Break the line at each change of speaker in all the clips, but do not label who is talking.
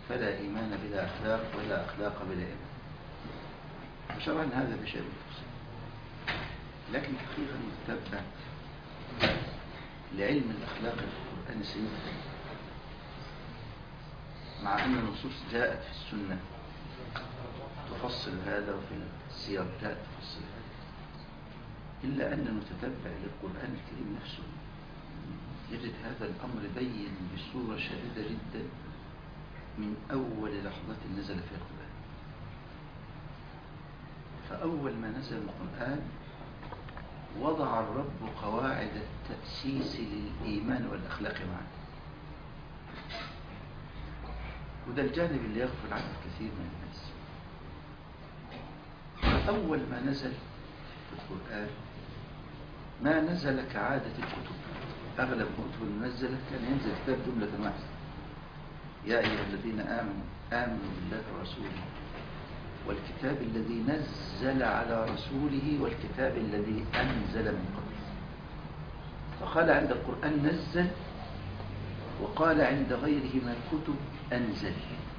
فلا إيمان بلا أخلاق ولا أخلاق بلا إيمان وشرعا هذا بشيء تفصيل لكن حقيقة متتبع لعلم الأخلاق في القرآن السنة مع أن النصوص جاءت في السنة تفصل هذا وفي السير جاءت تفصل هذا إلا أن المتتبع للقرآن الكريم نفسه يجد هذا الأمر بين بصورة شديدة جدا من أول لحظة نزل فيها القرآن فأول ما نزل القرآن وضع الرب قواعد التأسيس للإيمان والأخلاق معا وده الجانب اللي يغفل عنه كثير من الناس فأول ما نزل في القرآن ما نزل كعادة الكتب أغلب الكتب المنزلة كان ينزل كتاب جملة واحدة يا أيها الذين آمنوا آمنوا بالله ورسوله والكتاب الذي نزل على رسوله والكتاب الذي أنزل من قبل فقال عند القرآن نزل وقال عند غيره من الكتب أنزل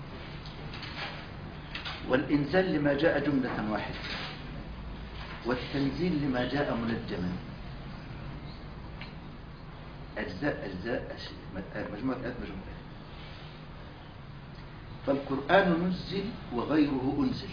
والإنزال لما جاء جملة واحدة والتنزيل لما جاء منجما أجزاء أجزاء مجموعة آيات مجموعة فالقرآن نزل وغيره أنزل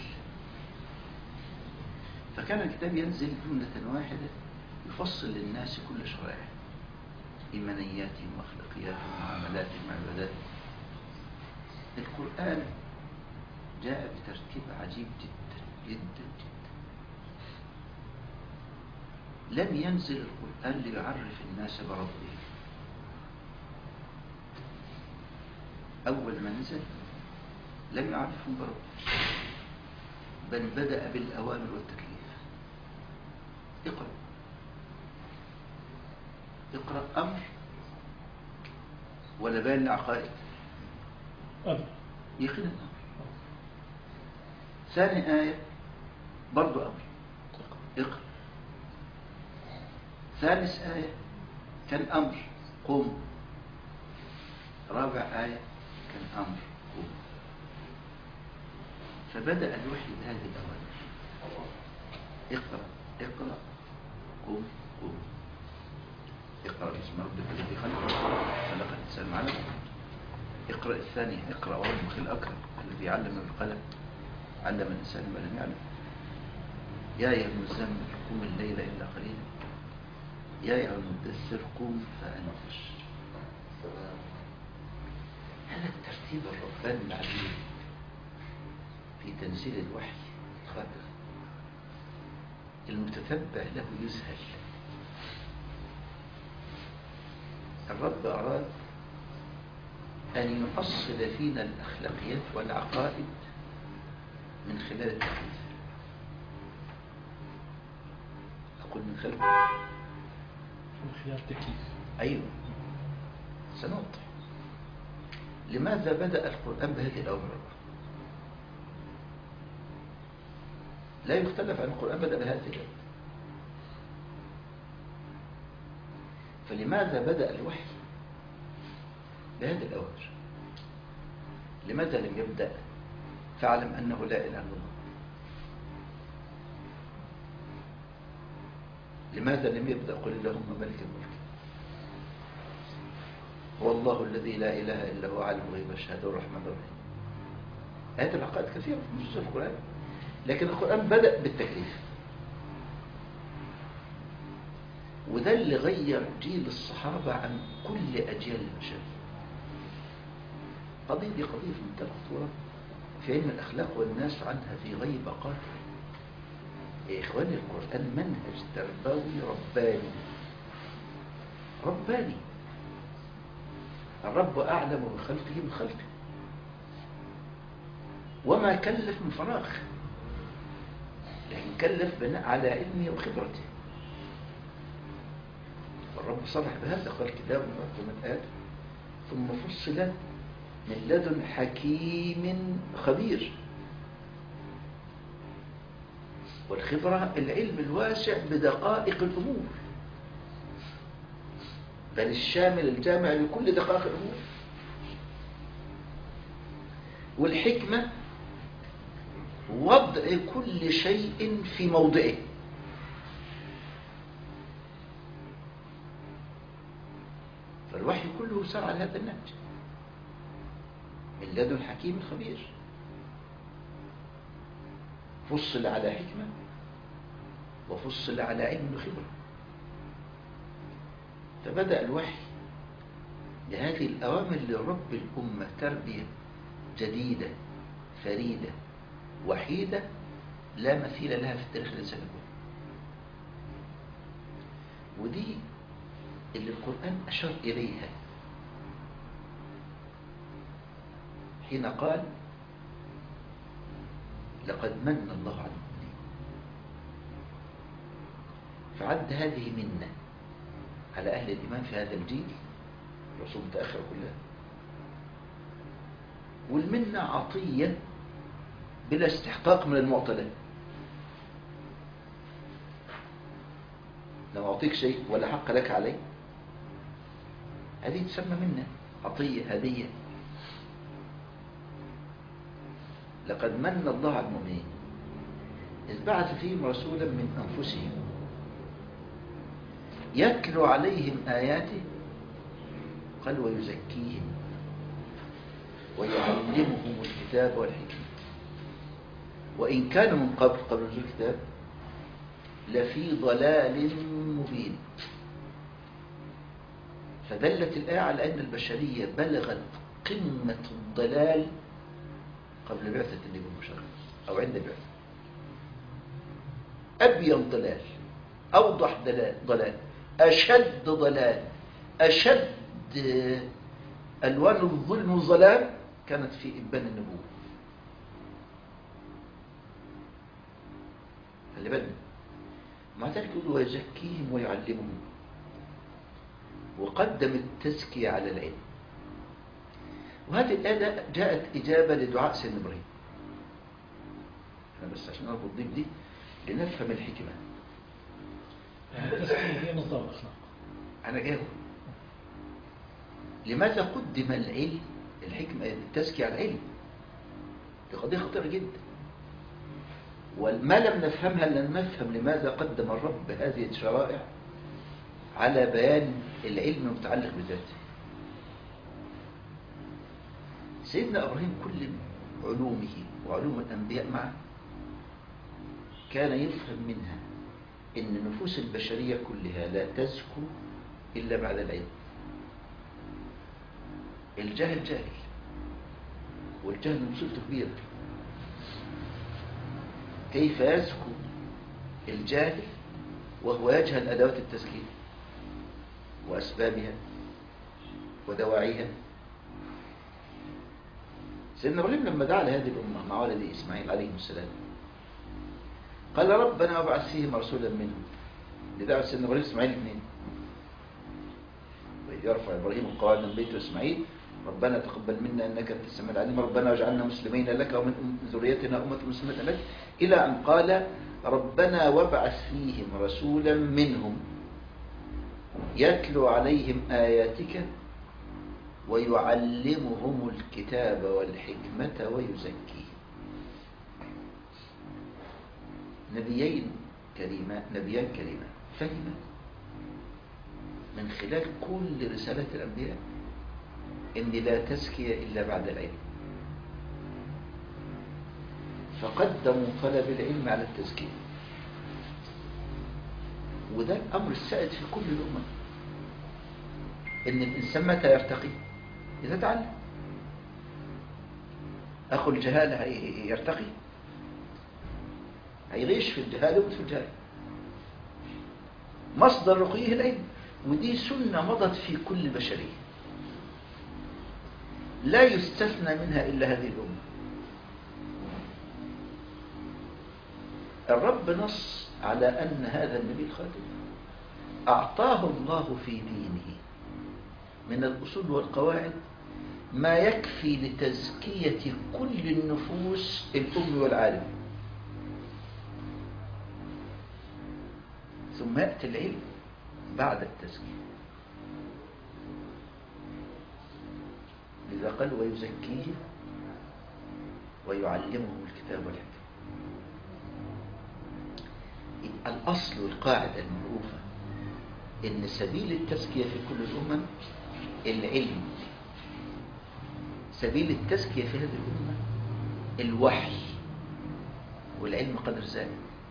فكان الكتاب ينزل جملة واحدة يفصل للناس كل شرائع إيمانياتهم وأخلاقياتهم ومعاملاتهم وعباداتهم القرآن جاء بترتيب عجيب جدا جدا جدا لم ينزل القرآن ليعرف الناس بربهم أول ما نزل لم يعرفهم بربهم بل بدأ بالأوامر والتكليف اقرأ اقرأ أمر ولا بيان العقائد
أمر
يقين الأمر ثاني آية برضو أمر اقرأ ثالث آية كان أمر قم رابع آية كان أمر قم فبدأ الوحي بهذه الأوامر اقرأ اقرأ قم قم اقرأ باسم ربك الذي خلق خلق الإنسان علم اقرأ الثانية اقرأ وربك الأكرم الذي علم بالقلم علم الإنسان ما لم يعلم يا أيها المزمل قم الليل إلا قليلا يا أيها المدثر قم فأنذر هذا الترتيب الرباني العجيب في تنزيل الوحي خاطر المتتبع له يذهل الرب أراد أن يؤصل فينا الأخلاقيات والعقائد من خلال التكليف أقول من خلال
من خلال التكليف
أيوة سنوضح لماذا بدأ القرآن بهذه الأوامر لا يختلف عن القرآن بدأ بهذه الأوامر فلماذا بدأ الوحي بهذه الأوامر لماذا لم يبدأ فاعلم أنه لا إله إلا الله لماذا لم يبدأ قل اللهم ملك الملك هو الله الذي لا إله إلا هو عالم الغيب والشهادة الرحمن الرحيم هذه العقائد كثيرة في نصوص القرآن لكن القرآن بدأ بالتكليف وده اللي غير جيل الصحابة عن كل أجيال البشر قضية دي قضية في منتهى الخطورة في علم الأخلاق والناس عنها في غيبة قاتلة يا إخواني القرآن منهج تربوي رباني رباني الرب أعلم بخلقه من خلقه وما كلف من فراغ لكن كلف بناء على علمه وخبرته والرب صرح بهذا قال كتاب من آدم ثم فصلت من لدن حكيم خبير والخبرة العلم الواسع بدقائق الأمور بل الشامل الجامع لكل دقائق الأمور والحكمة وضع كل شيء في موضعه فالوحي كله سار على هذا النهج من لدن حكيم خبير فصل على حكمة وفصل على علم وخبرة فبدأ الوحي لهذه الأوامر لرب الأمة تربية جديدة فريدة وحيدة لا مثيل لها في التاريخ الإنساني كله ودي اللي القرآن أشار إليها حين قال لقد من الله على المؤمنين فعد هذه منة على أهل الإيمان في هذا الجيل الرسول متأخر كلها والمنة عطية بلا استحقاق من المعطلات لو أعطيك شيء ولا حق لك عليه هذه تسمى منة عطية هدية لقد من الله على المؤمنين إذ بعث فيهم رسولا من أنفسهم يتلو عليهم آياته قال ويزكيهم ويعلمهم الكتاب والحكمة وإن كانوا من قبل قبل نزول الكتاب لفي ضلال مبين فدلت الآية على أن البشرية بلغت قمة الضلال قبل بعثة النبي المشرف أو عند البعثة أبين ضلال أوضح ضلال, ضلال أشد ضلال أشد ألوان الظلم والظلام كانت في إبان النبوة خلي بالنا مع ذلك يقول ويزكيهم ويعلمهم وقدم التزكية على العلم وهذه الآية جاءت إجابة لدعاء سيدنا إبراهيم أنا بس عشان أربط دي بدي لنفهم الحكمة
التزكية هي نظام الأخلاق
أنا جاوب لماذا قدم العلم الحكمة التزكية على العلم دي قضية خطيرة جدا وما لم نفهمها لن نفهم لماذا قدم الرب هذه الشرائع على بيان العلم المتعلق بذاته سيدنا إبراهيم كل علومه وعلوم الأنبياء معه كان يفهم منها إن النفوس البشرية كلها لا تزكو إلا بعد العلم الجاهل جاهل والجهل مصيبته كبيرة كيف يزكو الجاهل وهو يجهل أدوات التزكية وأسبابها ودواعيها سيدنا إبراهيم لما دعا لهذه الأمة مع ولده إسماعيل عليه السلام قال ربنا وابعث فيهم رسولا منهم لدعوة سيدنا إبراهيم إسماعيل اثنين وإذ يرفع إبراهيم القواعد من بيت إسماعيل ربنا تقبل منا انك انت السميع العليم ربنا واجعلنا مسلمين لك ومن ذريتنا امه مسلمه لك الى ان قال ربنا وابعث فيهم رسولا منهم يتلو عليهم اياتك ويعلمهم الكتاب والحكمه ويزكيهم نبيين كريمان نبيان كريمان فهم من خلال كل رسالات الانبياء ان لا تزكية الا بعد العلم فقدموا طلب العلم على التزكية وده الامر السائد في كل الامم ان الانسان متى يرتقي اذا تعلم اخو الجهالة يرتقي هيغيش في الجهالة ويموت في الجهالة مصدر رقيه العلم ودي سنة مضت في كل بشريه لا يستثنى منها إلا هذه الأمة الرب نص على أن هذا النبي الخاتم أعطاه الله في دينه من الأصول والقواعد ما يكفي لتزكية كل النفوس الأم والعالم ثم يأتي العلم بعد التزكية لذا قال ويزكيه ويعلمهم الكتاب والحكمة الأصل والقاعدة المعروفة إن سبيل التزكية في كل الأمم العلم سبيل التزكية في هذه الأمة الوحي والعلم قدر ذلك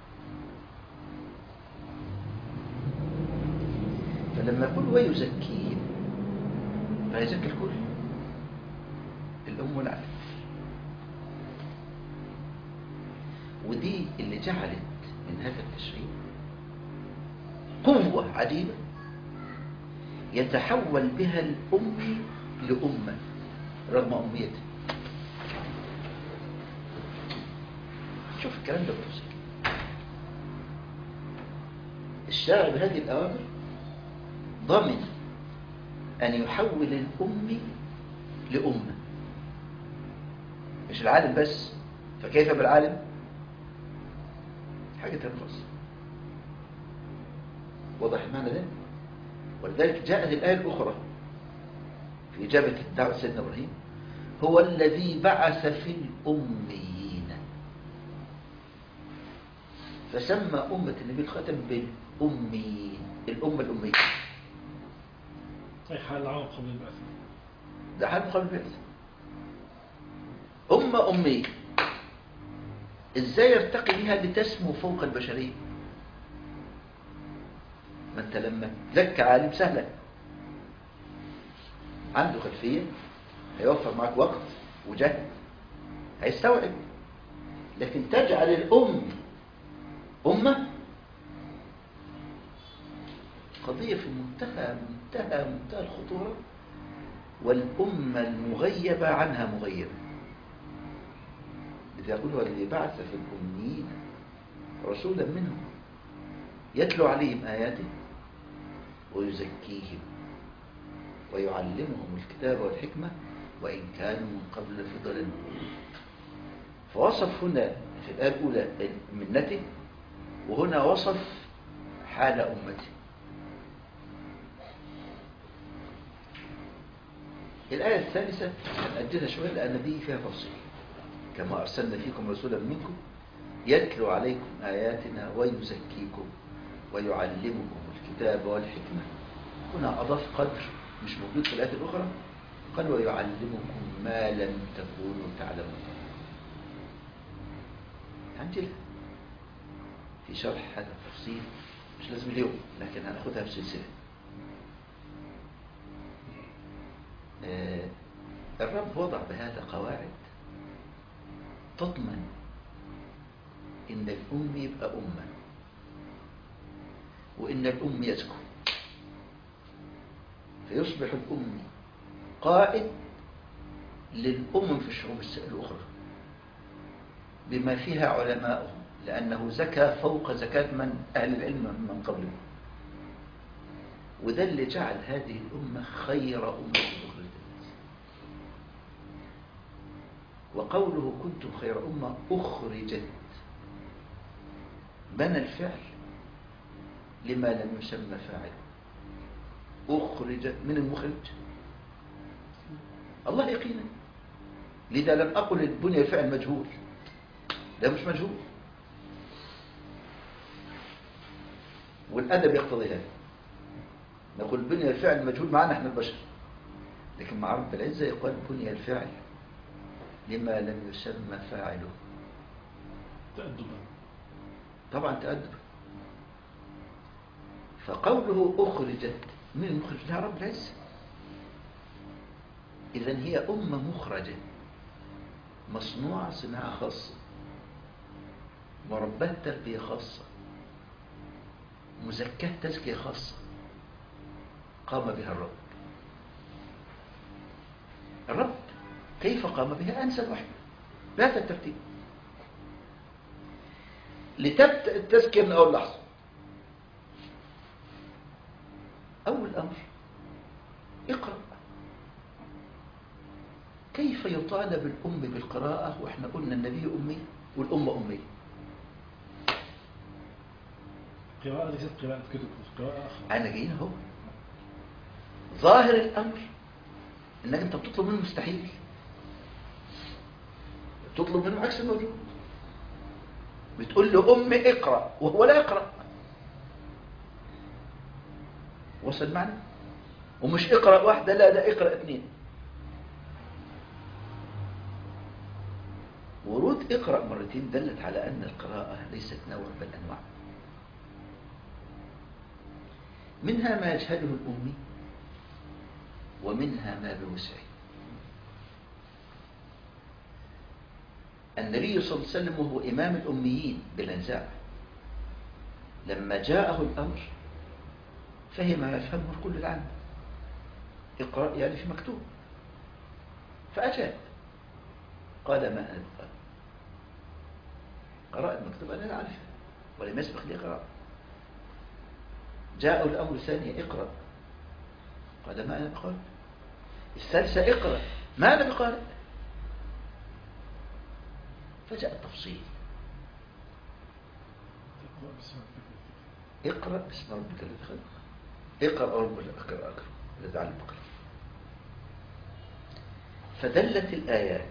فلما يقول ويزكيهم فيزكي الكل الأم والعالم ودي اللي جعلت من هذا التشريع قوة عجيبة يتحول بها الأم لأمة رغم أميته شوف الكلام ده بنفسك الشارع بهذه الأوامر ضمن أن يحول الأم لأمة مش العالم بس فكيف بالعالم حاجة تنفصل واضح المعنى ده ولذلك جاءت الآية الأخرى في إجابة الدعوة سيدنا إبراهيم هو الذي بعث في الأميين فسمى أمة النبي الخاتم بالأميين الأمة الأمية
أي حال العام قبل البعث
ده حال قبل البعث أمة أمية إزاي يرتقي بها لتسمو فوق البشرية ما أنت لما تزكى عالم سهلا عنده خلفية هيوفر معك وقت وجهد هيستوعب لكن تجعل الأم أمة قضية في منتهى منتهى منتهى الخطورة والأمة المغيبة عنها مغيبة إذ يقول هو الذي بعث في الأميين رسولا منهم يتلو عليهم آياته ويزكيهم ويعلمهم الكتاب والحكمة وإن كانوا من قبل في ضلال مبين فوصف هنا في الآية الأولى منته وهنا وصف حال أمته الآية الثالثة هنأجلها شوية لأن دي فيها تفصيل كما أرسلنا فيكم رسولا منكم يتلو عليكم آياتنا ويزكيكم ويعلمكم الكتاب والحكمة هنا أضاف قدر مش موجود في الآية الأخرى قال ويعلمكم ما لم تكونوا تعلمون هنجلها في شرح هذا التفصيل مش لازم اليوم لكن هناخدها بسلسلة آه الرب وضع بهذا قواعد تضمن ان الام يبقى امه وان الام يزكو فيصبح الام قائد للامم في الشعوب الاخرى بما فيها علماؤهم لانه زكى فوق زكاه من اهل العلم من قبله وده اللي جعل هذه الامه خير امه اخرجت الناس وقوله كنتم خير امه اخرجت بنى الفعل لما لم يسمى فاعله أخرجت من المخرج الله يقينا لذا لم أقل البنية الفعل مجهول ده مش مجهول والأدب يقتضي هذا نقول بني الفعل مجهول معنا احنا البشر لكن مع رب العزة يقال بني الفعل لما لم يسمى فاعله
تأدبا
طبعا تأدب فقوله أخرجت من المخرج لها رب العزة إذا هي أمة مخرجة مصنوعة صناعة خاصة مرباة تربية خاصة مزكاة تزكية خاصة قام بها الرب الرب كيف قام بها أنسى الوحي بهذا الترتيب لتبدأ التزكية من أول لحظة أول أمر اقرأ كيف يطالب الأم بالقراءة وإحنا قلنا النبي أمي والأمة أمية
قراءة ليست قراءة كتب قراءة أخرى
أنا جايين أهو ظاهر الأمر إنك أنت بتطلب منه مستحيل تطلب منه عكس الموجود بتقول له أمي اقرأ وهو لا يقرأ وصل معنا ومش اقرأ واحدة لا ده اقرأ اثنين ورود اقرأ مرتين دلت على أن القراءة ليست نوع بل أنواع منها ما يجهله الأمي ومنها ما بوسعه النبي صلى الله عليه وسلم وهو إمام الأميين بلا نزاع لما جاءه الأمر فهم ما يفهمه الكل العام اقرأ يعني في مكتوب فأجاب قال ما أنا بقرأ قراءة مكتوب أنا لا أعرفها ولم يسبق لي قراءة جاء الأمر الثاني اقرأ قال ما أنا بقارئ الثالثة اقرأ ما أنا بقارئ فجاء التفصيل
تقرأ باسم ربك
اقرأ باسم ربك الذي خلق اقرأ ربك اقرأ اقرأ الذي علم بقرأ فدلت الآيات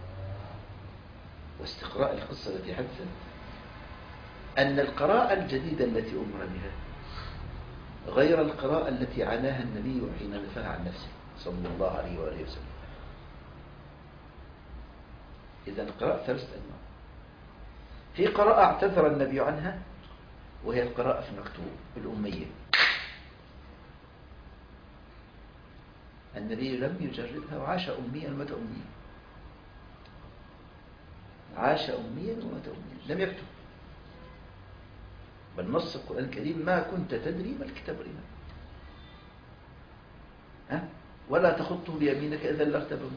واستقراء القصة التي حدثت أن القراءة الجديدة التي أمر بها غير القراءة التي عناها النبي حين دفعها عن نفسه صلى الله عليه وآله وسلم إذا القراءة ثلاثة أنواع في قراءة اعتذر النبي عنها وهي القراءة في المكتوب الأمية النبي لم يجربها وعاش أميا ومات أميا عاش أميا ومات أميا لم يكتب بل نص القرآن الكريم ما كنت تدري ما الكتاب الإيمان ها؟ ولا تخطه بيمينك إذا لارتبه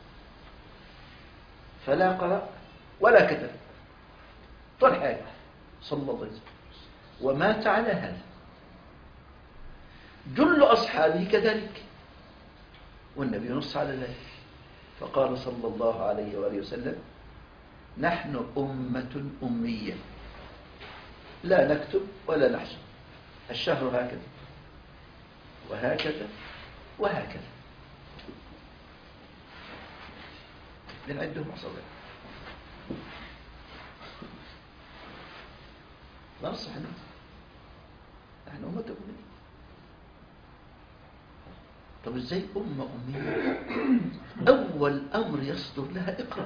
فلا قرأ ولا كتب طول حاجة صلى الله عليه وسلم ومات على هذا جل أصحابه كذلك والنبي نص على ذلك فقال صلى الله عليه وآله وسلم نحن أمة أمية لا نكتب ولا نحسب الشهر هكذا وهكذا وهكذا لنعدهم أصابع لا نصح الناس نحن أمة أمية طب ازاي أمة أمية أول أمر يصدر لها اقرأ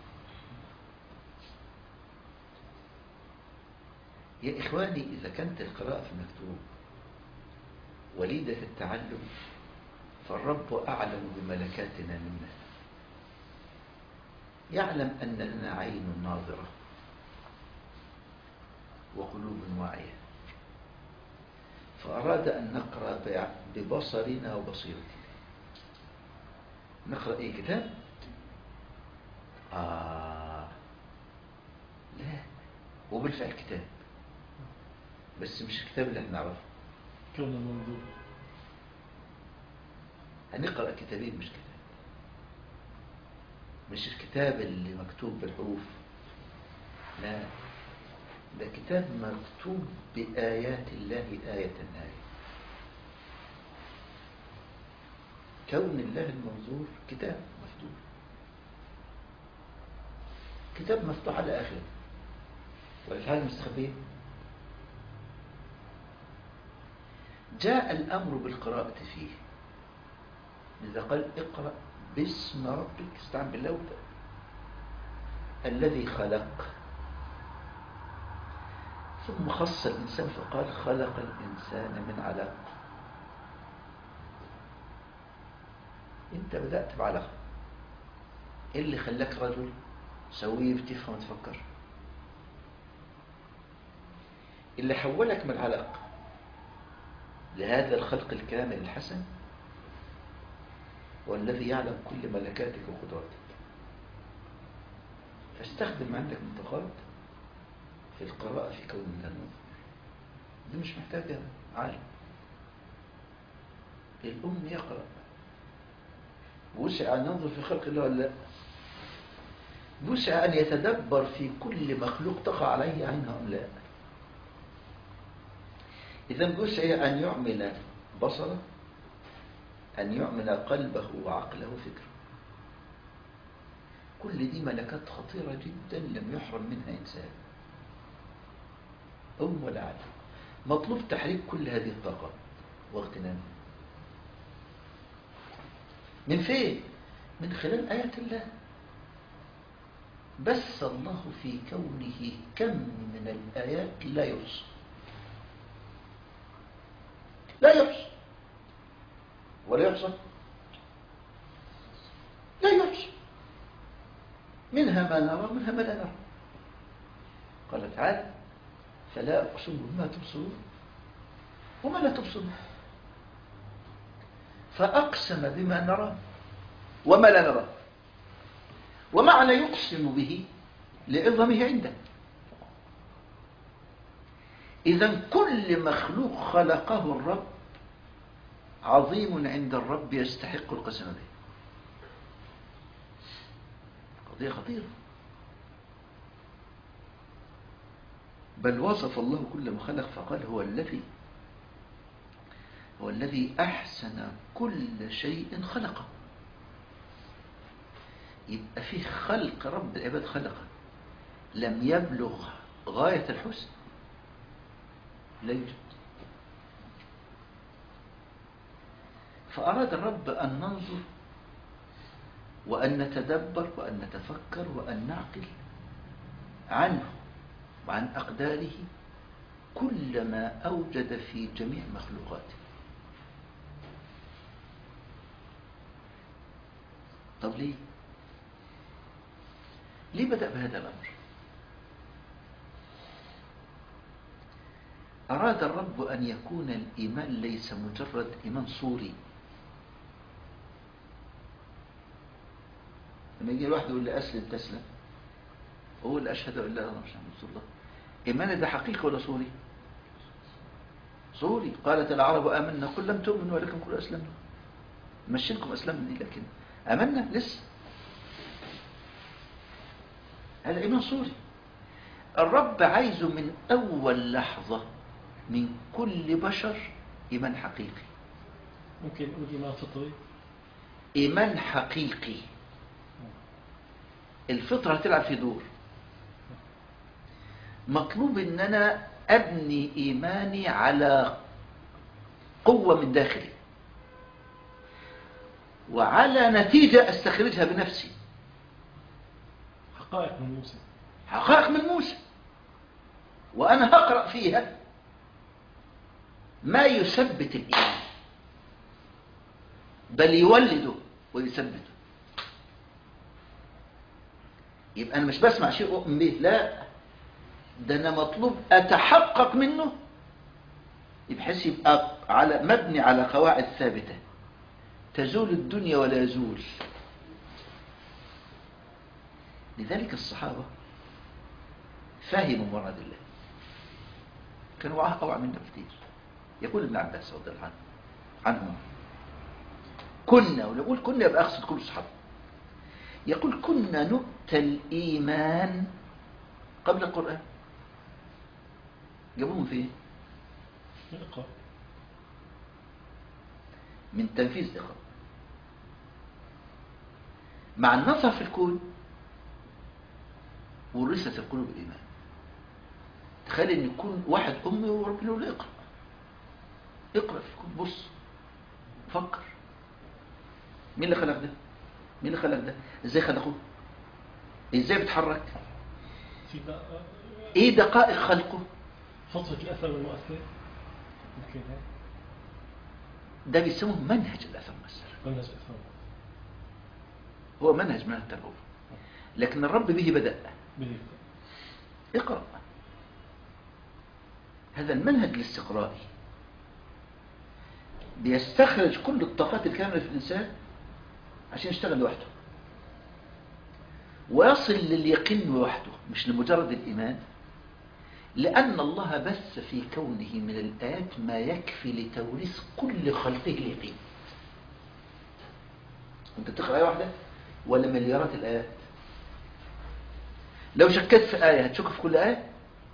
يا إخواني إذا كانت القراءة في المكتوب وليدة التعلم فالرب أعلم بملكاتنا منا يعلم أن لنا عين ناظرة وقلوب واعية فأراد أن نقرأ ببصرنا وبصيرتنا نقرأ أي كتاب؟ آه لا وبالفعل كتاب بس مش الكتاب اللي احنا نعرفه
كون الموضوع
هنقرأ كتابين مش كتاب مش الكتاب اللي مكتوب بالحروف لا ده كتاب مكتوب بآيات الله آية آية كون الله المنظور كتاب مفتوح كتاب مفتوح على آخره والأفعال المستخبية جاء الأمر بالقراءة فيه إذا قال اقرأ باسم ربك استعن بالله وابدأ. الذي خلق ثم خص الإنسان فقال خلق الإنسان من علق أنت بدأت بعلقة إيه اللي خلاك رجل سويه بتفهم وتفكر اللي حولك من علق لهذا الخلق الكامل الحسن والذي يعلم كل ملكاتك وقدراتك فاستخدم عندك منطقات في القراءة في كون الله النور دي مش محتاجة عالم الأم يقرأ وسع أن ينظر في خلق الله ولا لا وسع أن يتدبر في كل مخلوق تقع عليه عينها أم لا إذا وسع أن يعمل بصره أن يعمل قلبه وعقله وفكره كل دي ملكات خطيرة جدا لم يحرم منها إنسان أم ولا عدل مطلوب تحريك كل هذه الطاقات واغتنامها من فين؟ من خلال آيات الله بس الله في كونه كم من الآيات لا يحصى لا يحصى ولا يحصى لا يحصى منها ما نرى ومنها ما لا نرى قال تعالى فلا أقسم بما تبصرون وما لا تبصرون فأقسم بما نرى وما لا نرى ومعنى يقسم به لعظمه عنده إذا كل مخلوق خلقه الرب عظيم عند الرب يستحق القسم به قضية خطيرة بل وصف الله كل ما خلق فقال هو الذي هو الذي أحسن كل شيء خلقه يبقى فيه خلق رب العباد خلقه لم يبلغ غاية الحسن لا يوجد فأراد الرب أن ننظر وأن نتدبر وأن نتفكر وأن نعقل عنه وعن أقداره كل ما أوجد في جميع مخلوقاته طب ليه ليه بدأ بهذا الأمر أراد الرب أن يكون الإيمان ليس مجرد إيمان صوري لما يجي الواحد يقول لي أسلم تسلم هو اللي أشهد أن لا إله إلا الله الله إيمان ده حقيقي ولا صوري صوري قالت العرب آمنا قل لم تؤمنوا ولكن قل أسلمنا مشينكم أسلمنا دي لكن آمنا لسه هذا إيمان صوري الرب عايزه من أول لحظة من كل بشر إيمان حقيقي
ممكن نقول إيمان فطري
إيمان حقيقي الفطرة هتلعب في دور مطلوب ان انا ابني ايماني على قوة من داخلي وعلى نتيجة استخرجها بنفسي
حقائق من موسى
حقائق من موسى وانا هقرأ فيها ما يثبت الايمان بل يولده ويثبته يبقى انا مش بسمع شيء اؤمن به لا ده انا مطلوب اتحقق منه بحيث يبقى على مبني على قواعد ثابته تزول الدنيا ولا يزول لذلك الصحابه فهموا مراد الله كانوا اوعى منا كتير يقول ابن عباس رضي الله عنه عنهما كنا ونقول كنا يبقى اقصد كل الصحابه يقول كنا نؤتى الإيمان قبل القرآن جابوهم فين
اقرأ
من تنفيذ إقرأ مع النظر في الكون ورثت القلوب الإيمان تخيل ان يكون واحد أمي وربنا يقول له اقرأ اقرأ في الكون بص فكر مين اللي خلق ده مين اللي خلق ده ازاي خلقوه ازاي بيتحرك
في بقى
ايه دقائق خلقه
فترة الأثر والمؤثر ممكن ها
ده بيسموه منهج الاثر المؤثر
منهج أثر
هو منهج من التربوي لكن الرب به بدأ
به
اقرأ هذا المنهج الاستقرائي بيستخرج كل الطاقات الكاملة في الإنسان عشان يشتغل لوحده ويصل لليقين لوحده مش لمجرد الإيمان لأن الله بث في كونه من الآيات ما يكفي لتوريث كل خلقه اليقين أنت بتقرأ آية واحدة ولا مليارات الآيات لو شكيت في آية هتشك في كل آية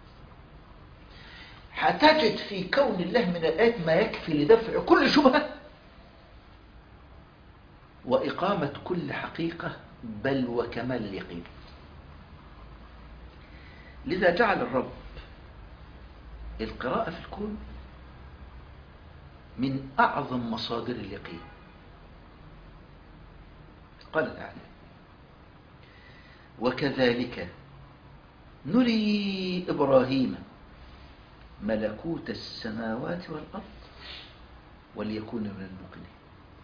هتجد في كون الله من الآيات ما يكفي لدفع كل شبهة وإقامة كل حقيقة بل وكمال اليقين لذا جعل الرب القراءة في الكون من أعظم مصادر اليقين قال تعالى وكذلك نري إبراهيم ملكوت السماوات والأرض وليكون من الموقنين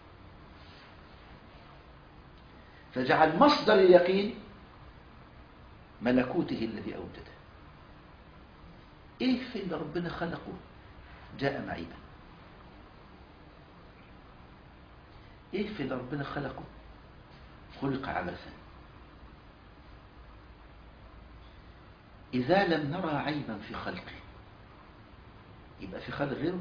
فجعل مصدر اليقين ملكوته الذي أوجده إيه في اللي ربنا خلقه جاء معيبا إيه في اللي ربنا خلقه خلق عبثا إذا لم نرى عيبا في خلقه يبقى في خلق غيره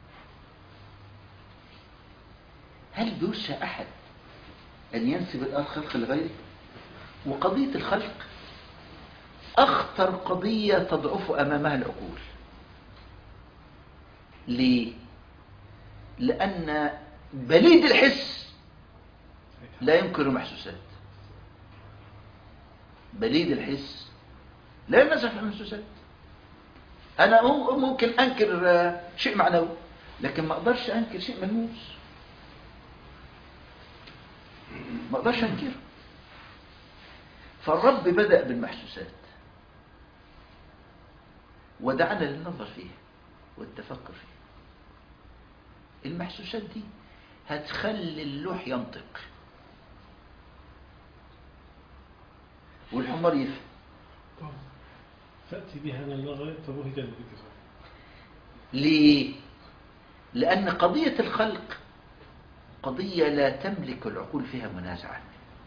هل بيرشى أحد أن ينسب الآن خلق لغيره وقضية الخلق أخطر قضية تضعف أمامها العقول ليه؟ لأن بليد الحس لا ينكر المحسوسات بليد الحس لا ينزح المحسوسات أنا ممكن أنكر شيء معنوي لكن ما أقدرش أنكر شيء ملموس ما أقدرش أنكره فالرب بدأ بالمحسوسات ودعنا للنظر فيها والتفكر فيها المحسوسات دي هتخلي اللوح ينطق والحمار يفهم
فأتي بها من النظر فبهت الذكر
ليه؟ لأن قضية الخلق قضية لا تملك العقول فيها منازعة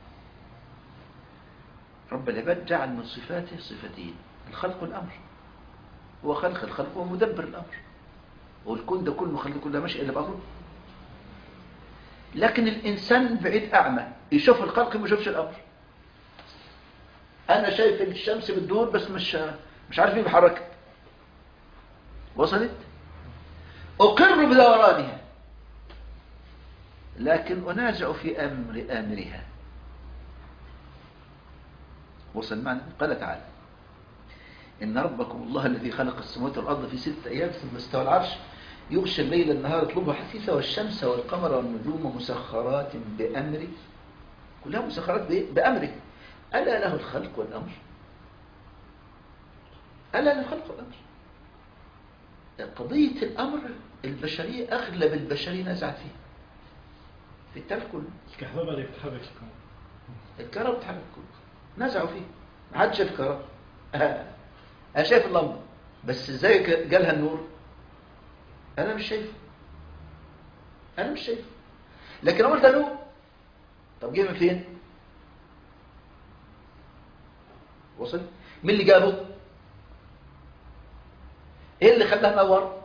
رب العباد جعل من صفاته صفتين الخلق والأمر هو خلق الخلق ومدبر الأمر والكون ده كله خلق كله ماشي إلا بأمره لكن الإنسان بعيد أعمى يشوف الخلق ما يشوفش الأمر أنا شايف الشمس بتدور بس مش مش عارف مين بيحركها وصلت أقر بدورانها لكن أنازع في أمر آمرها وصل معنا قال تعالى إن ربكم الله الذي خلق السماوات والأرض في ستة أيام ثم استوى العرش يغشى الليل النهار يطلبه حثيثا والشمس والقمر والنجوم مسخرات بأمره كلها مسخرات بإيه؟ بأمره ألا له الخلق والأمر ألا له الخلق والأمر قضية الأمر البشرية أغلب البشرية نزعت فيها في التاريخ كله
الكهرباء اللي بتحرك الكون
الكهرباء بتحرك كله نزعوا فيه ما حدش شايف الكهرباء انا شايف اللمبه بس ازاي جالها النور انا مش شايفه انا مش شايفه لكن اقول ده نور طب جه من فين وصل مين اللي جابه ايه اللي خلاه نور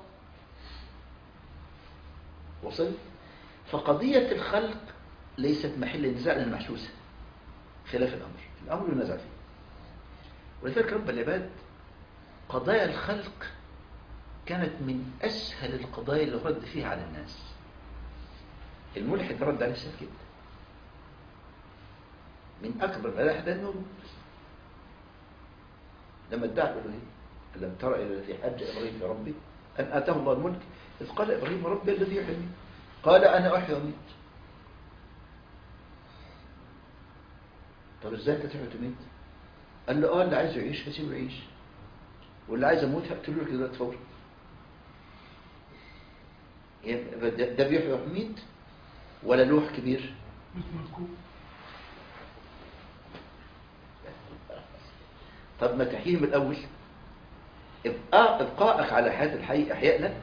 وصل فقضية الخلق ليست محل نزاع للمحسوسة خلاف الأمر الأمر ينازع فيه ولذلك رب العباد قضايا الخلق كانت من أسهل القضايا اللي رد فيها على الناس الملحد رد عليه سهل جدا من أكبر ملاحد أنه لما ادعى الألوهية ألم ترى إلى الذي حج إبراهيم لربه أن آتاه الله الملك إذ قال إبراهيم ربي الذي يحيي ويميت قال أنا أحيي وأميت طب إزاي أنت تحيي وتميت؟ قال له اه اللي عايز يعيش هسيبه يعيش واللي عايز اموت هقتله لك دلوقتي فورا يبقى ده ده بيحيي ويميت ولا لوح كبير طب ما تحييه من الاول ابقاء ابقائك على حياه الحي احياء له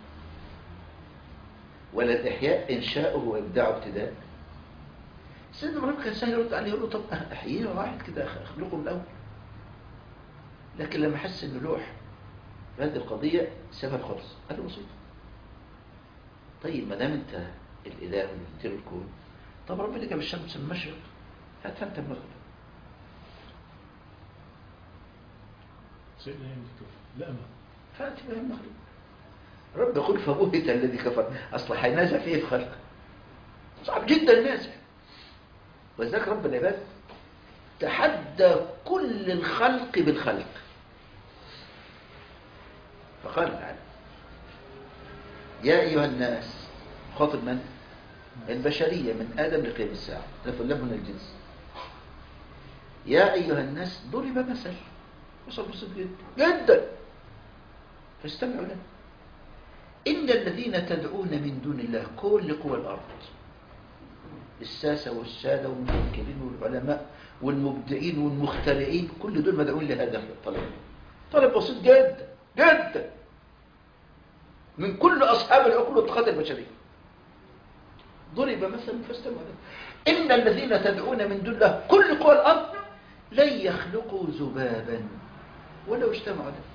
ولا الاحياء انشاؤه وابداعه ابتداء سيدنا ابراهيم كان سهل يرد عليه يقول له طب احييه واحد كده اخلقه من الاول لكن لما حس ان لوح هذه القضيه سابها خالص قال له بسيط طيب ما دام انت الاله اللي بتدير الكون طب ربنا جاب الشمس من المشرق هات انت المغرب
سيدنا يملك لا ما
فات بها المغرب رب يقول فبهت الذي كفر اصل هينازع في ايه في خلقه صعب جدا النازع ولذلك رب العباد تحدى كل الخلق بالخلق فقال تعالى يا أيها الناس خاطب من؟ البشرية من آدم لقيام الساعة تفلم من الجنس يا أيها الناس ضرب مثل مثل بسيط جدا جدا فاستمعوا له إن الذين تدعون من دون الله كل قوى الأرض الساسة والسادة والمفكرين والعلماء والمبدعين والمخترعين كل دول مدعون لهذا الطلب طلب بسيط جدا جدا من كل أصحاب العقول والطاقات البشرية ضرب مثلا فاستمعوا له إن الذين تدعون من دون الله كل قوى الأرض لن يخلقوا ذبابا ولو اجتمعوا له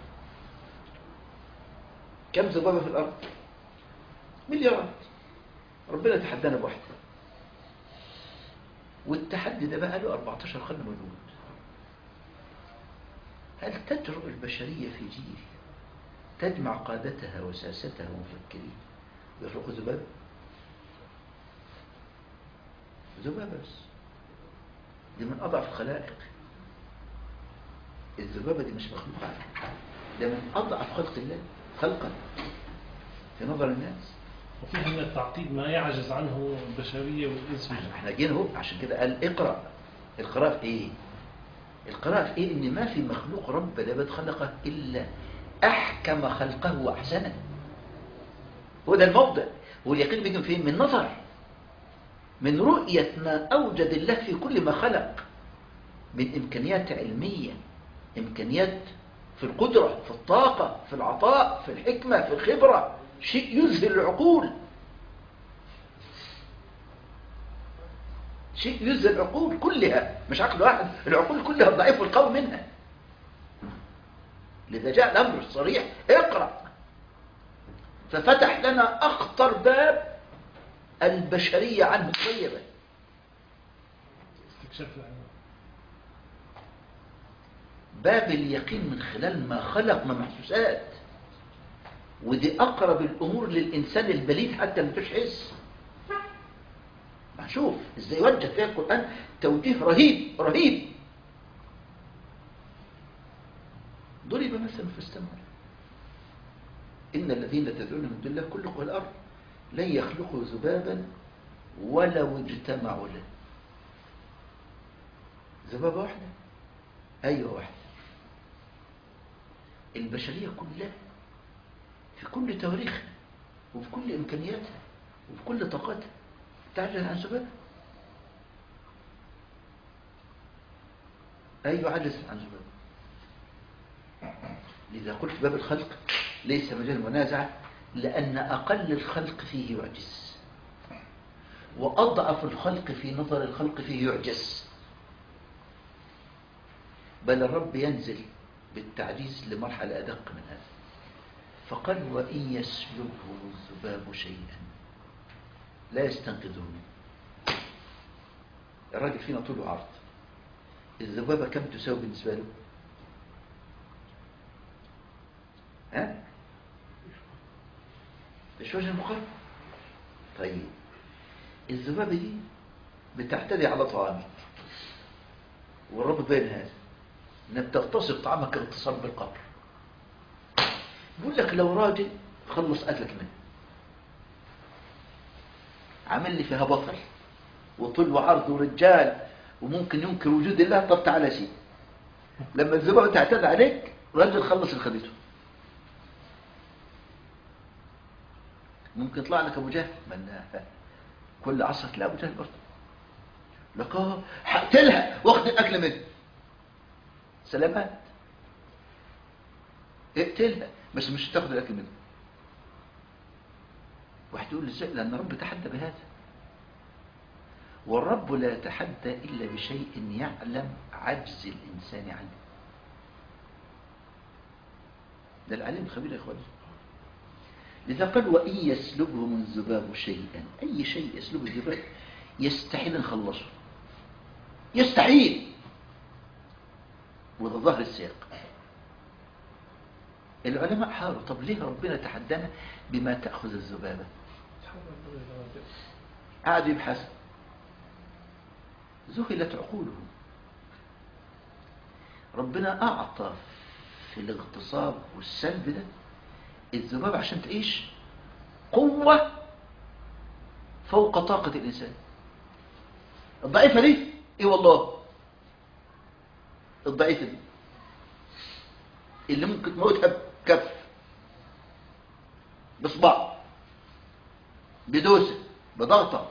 كم ذبابة في الأرض مليارات ربنا تحدانا بواحدة والتحدي ده بقى له 14 قرن موجود هل تجرؤ البشرية في جيل تجمع قادتها وساستها ومفكرين ويخلقوا ذباب ذبابة بس دي من أضعف الخلائق الذبابة دي مش مخلوقة ده من أضعف خلق الله خلقا في نظر الناس
وفيها من التعقيد ما يعجز عنه البشرية والإنس
احنا احنا جينا اهو عشان كده قال اقرأ القراءة في ايه القراءة في ايه ان ما في مخلوق رب العباد خلقه الا احكم خلقه واحسنه هو ده الموضع واليقين بيجي فين من نظر من رؤية ما أوجد الله في كل ما خلق من إمكانيات علمية إمكانيات في القدرة في الطاقة في العطاء في الحكمة في الخبرة شيء يذهل العقول شيء يذهل العقول كلها مش عقل واحد العقول كلها الضعيف والقوي منها لذا جاء الأمر الصريح اقرأ ففتح لنا أخطر باب البشرية عنه طيبا
استكشاف العنوان
باب اليقين من خلال ما خلق من محسوسات ودي أقرب الأمور للإنسان البليد حتى ما تحس شوف ازاي وجه فيها القرآن توجيه رهيب رهيب ضرب مثلا في السماء إن الذين تدعون من دون الله كل قوى الأرض لن يخلقوا ذبابا ولو اجتمعوا له ذبابة واحدة أيوة واحدة البشرية كلها في كل تواريخها وفي كل إمكانياتها وفي كل طاقتها تعجز عن ذبابة أيوة عجز عن ذبابة لذا قلت باب الخلق ليس مجال منازعة لأن أقل الخلق فيه يعجز وأضعف الخلق في نظر الخلق فيه يعجز بل الرب ينزل بالتعجيز لمرحلة أدق من هذا فقال وإن يسلبهم الذباب شيئا لا يستنقذه منه الراجل فينا طول وعرض الذبابة كم تساوي بالنسبة له ها مش وجه المقارنة طيب الذبابة دي بتعتدي على طعامك والرب بين هذا انك بتغتصب طعامك اغتصاب بالقبر بيقول لك لو راجل خلص اكلك منه عمل لي فيها بطل وطول وعرض ورجال وممكن ينكر وجود الله طب تعالى شيء لما الذبابة تعتدي عليك راجل خلص اللي خدته ممكن يطلع لك ابو جهل من كل عصر تلاقي ابو جهل برضه لك اه هقتلها واخد الاكل منها سلامات اقتلها بس مش تاخد الاكل منها واحد يقول ازاي لان الرب تحدى بهذا والرب لا يتحدى الا بشيء يعلم عجز الانسان عنه ده العليم الخبير يا اخواني لذا قال وإن يسلبهم الذباب شيئا أي شيء يسلبه الذباب يستحيل نخلصه يستحيل وده ظهر السياق العلماء حاروا طب ليه ربنا تحدانا بما تأخذ الذبابة قعدوا يبحثوا ذهلت عقولهم ربنا أعطى في الاغتصاب والسلب ده الذباب عشان تعيش قوة فوق طاقة الإنسان الضعيفة دي إيه والله الضعيفة دي اللي ممكن تموتها بكف بصباع بدوسة بضغطة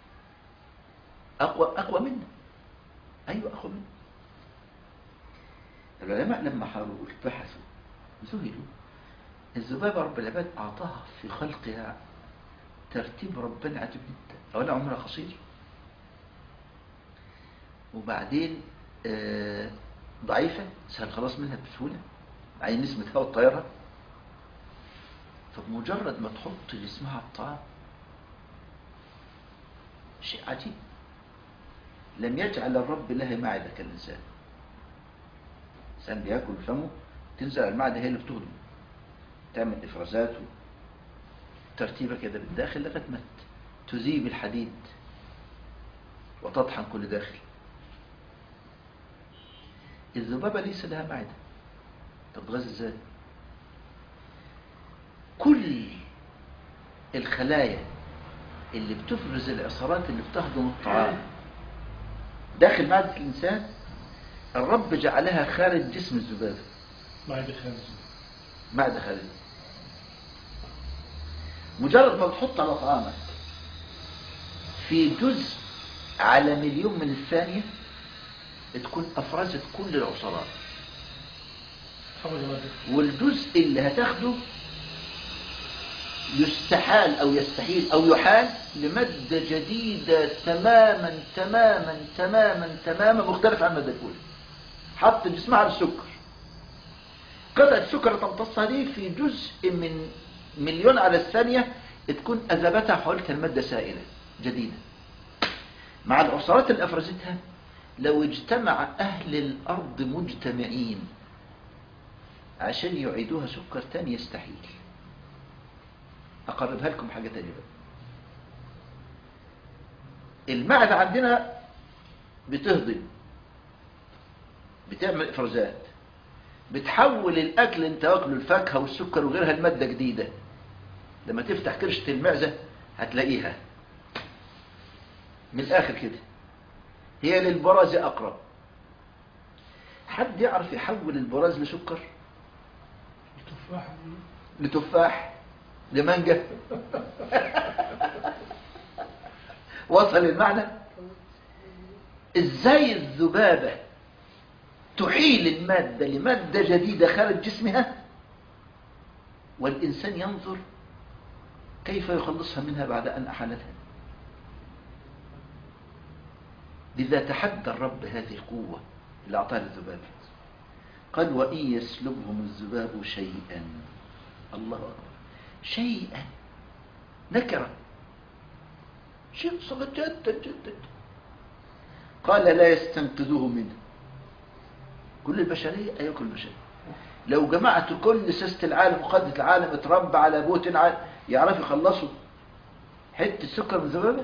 أقوى أقوى منا أيوة أقوى منا العلماء لما حاولوا بحثوا ذهلوا الذبابة رب العباد أعطاها في خلقها ترتيب ربنا عجيب جدا أولا عمرها قصير وبعدين آه، ضعيفة سهل خلاص منها بسهولة عين نسمة هواء الطيارة فبمجرد ما تحط جسمها الطعام شيء عجيب لم يجعل الرب لها معدة كالإنسان الإنسان بياكل فمه تنزل على المعدة هي اللي بتهضم تعمل إفرازات ترتيبة كده بالداخل لغاية ما تذيب الحديد وتطحن كل داخل الذبابة ليس لها معدة تتغذى ازاي كل الخلايا اللي بتفرز العصارات اللي بتهضم الطعام داخل معدة الإنسان الرب جعلها خارج جسم الذبابة
معدة خارجية
معدة خارجية مجرد ما بتحط على طعامك في جزء على مليون من الثانية تكون أفرزت كل العصارات
خرج مادة
والجزء اللي هتاخده يستحال أو يستحيل أو يحال لمادة جديدة تماما تماما تماما تماما مختلف عن المادة الأولى حط جسمها على السكر قطعة السكر اللي تمتصها دي في جزء من مليون على الثانية تكون أذبتها حولتها المادة سائلة جديدة مع العصارات اللي أفرزتها لو اجتمع أهل الأرض مجتمعين عشان يعيدوها سكر تاني يستحيل أقربها لكم حاجة تانية بقى المعدة عندنا بتهضم بتعمل إفرازات بتحول الأكل انت واكله الفاكهة والسكر وغيرها لمادة جديدة لما تفتح كرشة المعزة هتلاقيها من الآخر كده هي للبراز أقرب حد يعرف يحول البراز لسكر
التفاح
لتفاح لمانجا وصل المعنى ازاي الذبابة تحيل المادة لمادة جديدة خارج جسمها والإنسان ينظر كيف يخلصها منها بعد أن أحالتها لذا تحدى الرب هذه القوة اللي أعطاها للذباب قال وإن يسلبهم الذباب شيئا الله أكبر شيئا نكرة شيء صغير جدا جدا قال لا يستنقذوه منه كل البشرية أيوة كل البشرية لو جمعت كل سياسة العالم وقادة العالم اتربى على بوتين عالم يعرف يخلصوا حتة سكر من ذبابة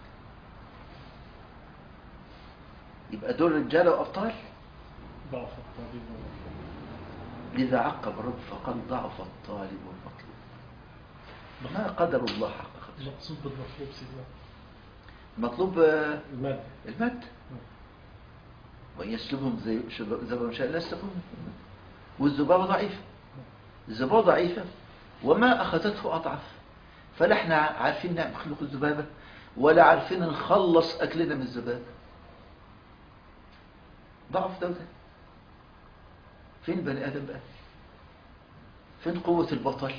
يبقى دول رجالة وأبطال
ضعف الطبيب والمطلوب.
لذا عقب الرب فقال ضعف الطالب والمطلوب ما قدر الله حق قدره
المقصود بالمطلوب سيدنا
المطلوب آه،
المادة
المادة وإن يسلبهم زي شب- زبر شاء لا يستقيم والذبابة ضعيفة الذبابة ضعيفة وما أخذته أضعف فلا احنا عارفين نخلق الذبابة ولا عارفين نخلص أكلنا من الذبابة ضعف ده وده فين بني آدم بقى فين قوة البطل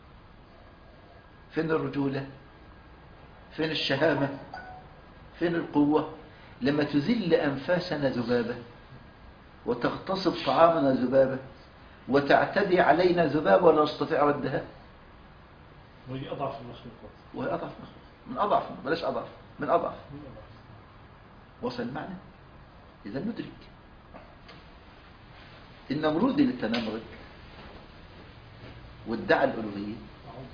فين الرجولة فين الشهامة فين القوة لما تذل أنفاسنا ذبابة وتغتصب طعامنا ذبابة وتعتدي علينا ذبابة ولا نستطيع ردها
وهي أضعف المخلوقات
وهي أضعف مخلوق من أضعف بلاش أضعف من أضعف
من أضعف
وصل المعنى إذا ندرك النمرود اللي تنمرد وادعى الألوهية
أعوذ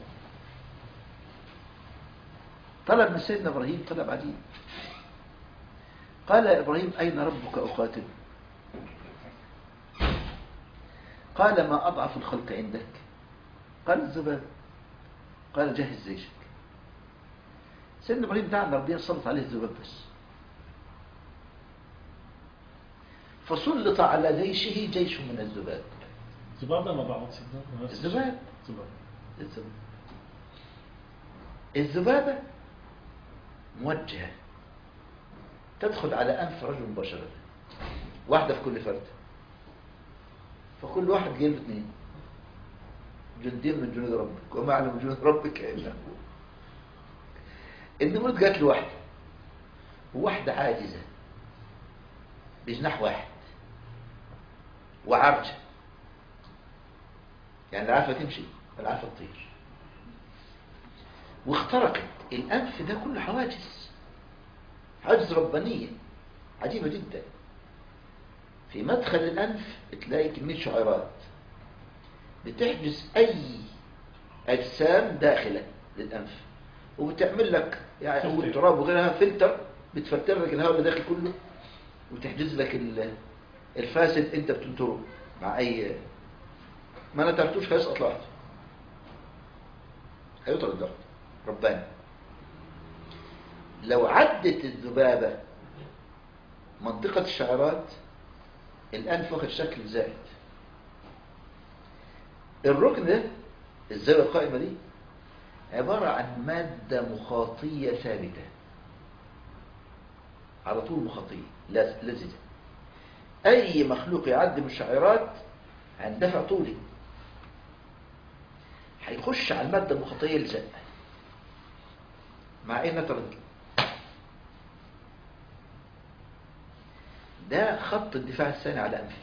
طلب من سيدنا إبراهيم طلب عجيب قال يا إبراهيم أين ربك أقاتل قال ما أضعف الخلق عندك قال الذباب قال جهز جيشك سيدنا إبراهيم دعا ربنا سلط عليه الذباب بس فسلط على جيشه جيش من الذباب
ذبابة ما بعض سيدنا نفس الشيء.
الذباب.
ذباب
الذباب الذبابة موجهة تدخل على أنف رجل مباشرة واحدة في كل فرد فكل واحد جايب اثنين جندين من جنود ربك وما علم جنود ربك إلا هو النمرود جات له واحدة وواحدة عاجزة بجناح واحد وعرجة يعني لا عارفة تمشي ولا عارفة تطير واخترقت الأنف ده كله حواجز حواجز ربانية عجيبة جدا في مدخل الأنف تلاقي كمية شعيرات بتحجز أي أجسام داخلة للأنف وبتعمل لك يعني
فلتر.
التراب وغيرها فلتر بتفلتر لك الهواء اللي داخل كله وتحجز لك ال- الفاسد انت بتنطره مع اي ما نترتوش هيسقط لوحده هيطرد لوحده رباني لو عدت الذبابة منطقة الشعرات الأنف واخد شكل زائد الركن ده الزاوية القائمة دي عبارة عن مادة مخاطية ثابتة على طول مخاطية لا- لزجة أي مخلوق يعدي من الشعيرات عند دفع طولي هيخش على المادة المخاطية يلزق مع ايه نترد ده خط الدفاع الثاني على أنفك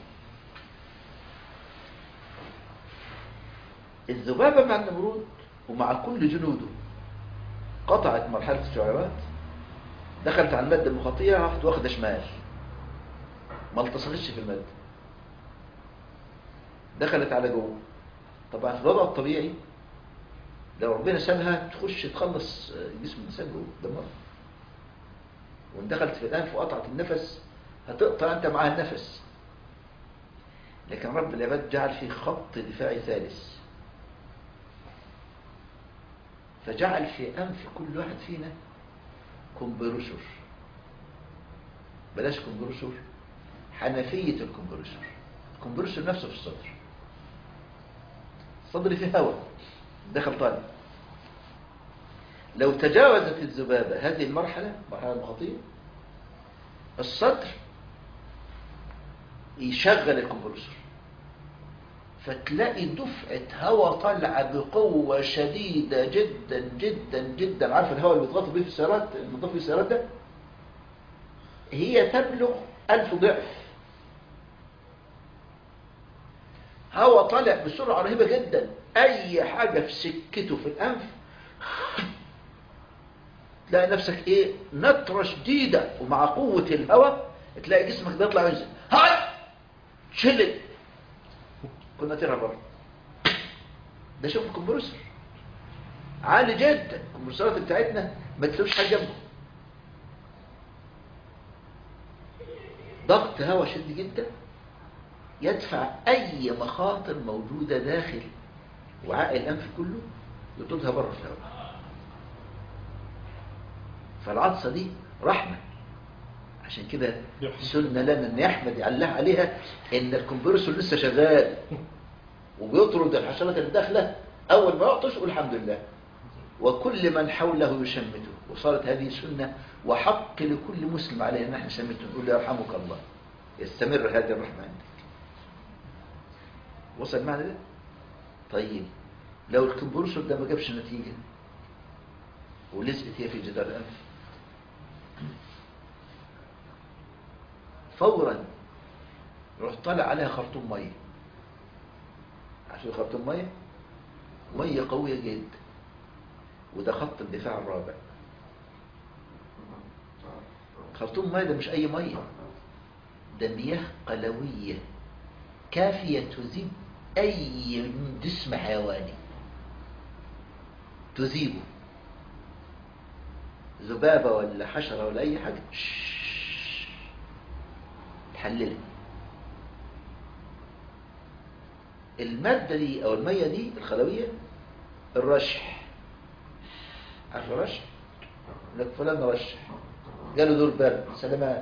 الذبابة مع النمرود ومع كل جنوده قطعت مرحلة الشعيرات دخلت على المادة المخاطية راحت واخدة شمال ما التصقتش في المادة دخلت على جوه طبعا في الوضع الطبيعي لو ربنا سابها تخش تخلص جسم الانسان جوه دمار وان دخلت في الانف وقطعت النفس هتقطع انت معاها النفس لكن رب العباد جعل فيه خط دفاعي ثالث فجعل في انف كل واحد فينا كمبرسور بلاش كمبرسور حنفية الكمبرسور الكمبرسور نفسه في الصدر الصدر فيه هواء دخل طالب لو تجاوزت الذبابة هذه المرحلة مرحلة المخاطية الصدر يشغل الكمبرسور فتلاقي دفعة هواء طالعة بقوة شديدة جدا جدا جدا عارف الهواء اللي بيضغطوا بيه في السيارات المضاف في السيارات ده هي تبلغ ألف ضعف هواء طالع بسرعة رهيبة جدا أي حاجة في سكته في الأنف تلاقي نفسك إيه نطرة شديدة ومع قوة الهواء تلاقي جسمك بيطلع وينزل هاي شلت كنا ترى بره ده شوف الكمبرسور عالي جدا الكمبرسورات بتاعتنا ما تسويش حاجه جنبه ضغط هواء شديد جدا يدفع اي مخاطر موجوده داخل وعاء الانف كله يطردها بره في الهواء فالعطسه دي رحمه عشان كده سنة لنا ان احمد يعلق عليها ان الكمبرسور لسه شغال وبيطرد الحشرات اللي داخله اول ما يعطش يقول الحمد لله وكل من حوله يشمته وصارت هذه سنة وحق لكل مسلم عليه ان احنا نشمته نقول له يرحمك الله يستمر هذه الرحمة عندك وصل معنا ده طيب لو الكمبرسور ده ما جابش نتيجة ولزقت هي في جدار الانف فورا روح طالع عليها خرطوم ميه عشان خرطوم ميه ميه قويه جدا وده خط الدفاع الرابع خرطوم ميه ده مش اي ميه ده مياه قلويه كافيه تذيب اي جسم حيواني تذيبه ذبابه ولا حشره ولا اي حاجه تحللها المادة دي أو المية دي الخلوية الرشح عارف الرشح؟ لك فلان رشح جاله دور برد سلامات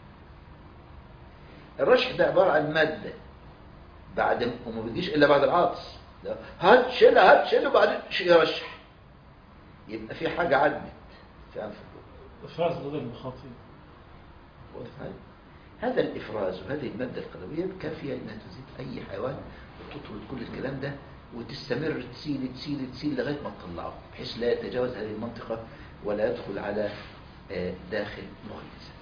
الرشح ده عبارة عن مادة بعد وما بيجيش إلا بعد العطس لا، هات شيلها هات شيلها وبعدين ش- يرشح يبقى في حاجة عدت في أنف
افراز بدل المخاطي
واضح معايا؟ هذا الإفراز وهذه المادة القلوية كافية إنها تزيد أي حيوان وتطرد كل الكلام ده وتستمر تسيل تسيل تسيل لغاية ما تطلعه بحيث لا يتجاوز هذه المنطقة ولا يدخل على آه، داخل مخ الإنسان